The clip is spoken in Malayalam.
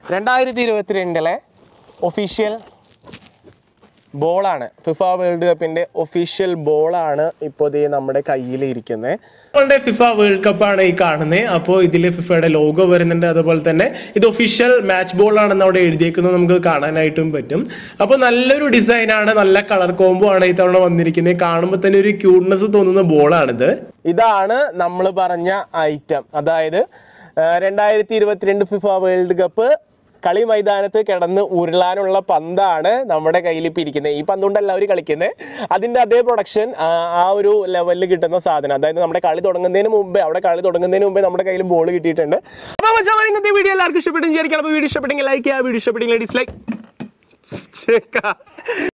രണ്ടായിരത്തി ഇരുപത്തിരണ്ടിലെ ഒഫീഷ്യൽ ബോളാണ് ഫിഫ വേൾഡ് കപ്പിന്റെ ഒഫീഷ്യൽ ബോളാണ് ഇപ്പോൾ ദേ നമ്മുടെ കയ്യിൽ ഇരിക്കുന്നത് നമ്മളുടെ ഫിഫ വേൾഡ് കപ്പാണ് ഈ കാണുന്നത് അപ്പോൾ ഇതിൽ ഫിഫയുടെ ലോഗോ വരുന്നുണ്ട് അതുപോലെ തന്നെ ഇത് ഒഫീഷ്യൽ മാച്ച് ബോൾ ആണെന്ന് അവിടെ എഴുതിയേക്കുന്നത് നമുക്ക് കാണാനായിട്ടും പറ്റും അപ്പോൾ നല്ലൊരു ഡിസൈനാണ് നല്ല കളർ കോംബോ ആണ് ഇത്തവണ വന്നിരിക്കുന്നത് കാണുമ്പോൾ തന്നെ ഒരു ക്യൂട്ട്നെസ് തോന്നുന്ന ബോളാണിത് ഇതാണ് നമ്മൾ പറഞ്ഞ ഐറ്റം അതായത് രണ്ടായിരത്തി ഇരുപത്തിരണ്ട് ഫിഫ വേൾഡ് കപ്പ് കളി മൈതാനത്ത് കിടന്ന് ഉരുളാനുള്ള പന്താണ് നമ്മുടെ കയ്യിൽ ഇപ്പം ഇരിക്കുന്നത് ഈ പന്ത് കൊണ്ടല്ല അവർ കളിക്കുന്നത് അതിൻ്റെ അതേ പ്രൊഡക്ഷൻ ആ ഒരു ലെവലിൽ കിട്ടുന്ന സാധനം അതായത് നമ്മുടെ കളി തുടങ്ങുന്നതിന് മുമ്പേ അവിടെ കളി തുടങ്ങുന്നതിന് മുമ്പേ നമ്മുടെ കയ്യിൽ ബോൾ കിട്ടിയിട്ടുണ്ട് അപ്പോൾ മച്ചാ ഇന്നത്തെ വീഡിയോ എല്ലാവർക്കും ഇഷ്ടപ്പെട്ടെന്ന് വിചാരിക്കണം അപ്പോൾ വീഡിയോ ഇഷ്ടപ്പെട്ടെങ്കിൽ ലൈക്ക് ചെയ്യുക വീഡിയോ ഇഷ്ടപ്പെട്ടെങ്കിൽ ഡിസ്ലൈക്ക്